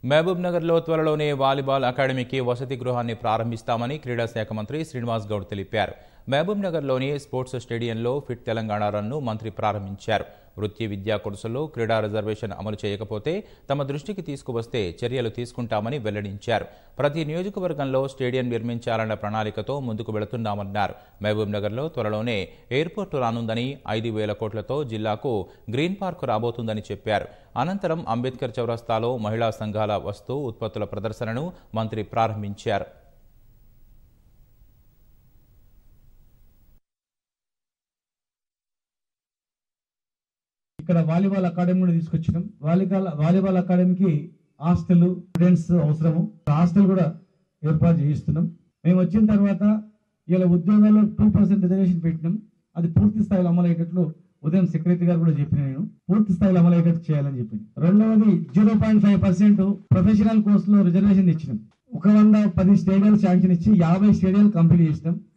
మహబూబ్ నగర్లో త్వరలోనే వాలీబాల్ అకాడమీకి వసతి గృహాన్ని ప్రారంభిస్తామని క్రీడా శాఖ మంత్రి శ్రీనివాస్ గౌడ్ తెలిపారు మహబూబ్ నగర్లోని స్పోర్ట్స్ స్టేడియంలో ఫిట్ తెలంగాణ రన్ను మంత్రి ప్రారంభించారు వృత్తి విద్యా కోర్సుల్లో క్రీడా రిజర్వేషన్ అమలు చేయకపోతే తమ దృష్టికి తీసుకువస్తే చర్యలు తీసుకుంటామని వెల్లడించారు ప్రతి నియోజకవర్గంలో స్టేడియం నిర్మించాలన్న ప్రణాళికతో ముందుకు వెళుతున్నామన్నారు మహబూబ్ నగర్లో త్వరలోనే ఎయిర్పోర్టు రానుందని ఐదు వేల కోట్లతో జిల్లాకు గ్రీన్ పార్క్ రాబోతుందని చెప్పారు అనంతరం అంబేద్కర్ చౌరస్తాలో మహిళా సంఘాల వస్తు ఉత్పత్తుల ప్రదర్శనను మంత్రి ప్రారంభించారు ఇక్కడ వాలీబాల్ అకాడమీ కూడా తీసుకొచ్చినాం వాలీబాల్ వాలీబాల్ అకాడమీకి హాస్టల్ స్టూడెంట్స్ అవసరము హాస్టల్ కూడా ఏర్పాటు చేయిస్తున్నాం మేము వచ్చిన తర్వాత ఇలా ఉద్యోగాల్లో టూ పర్సెంట్ రిజర్వేషన్ పెట్టినాం అది పూర్తి స్థాయిలో అమలయ్యేటట్లు ఉదయం సెక్రటరీ గారు కూడా చెప్పిన నేను పూర్తి స్థాయిలో అమలయ్యేటట్టు చేయాలని చెప్పింది రెండవది zero point five percent professional కోర్సులో రిజర్వేషన్ ఇచ్చినాం ఒక వంద పది స్టేడియాలు శాంక్షన్ ఇచ్చి యాభై స్టేడియాలు కంప్లీట్ చేసినాం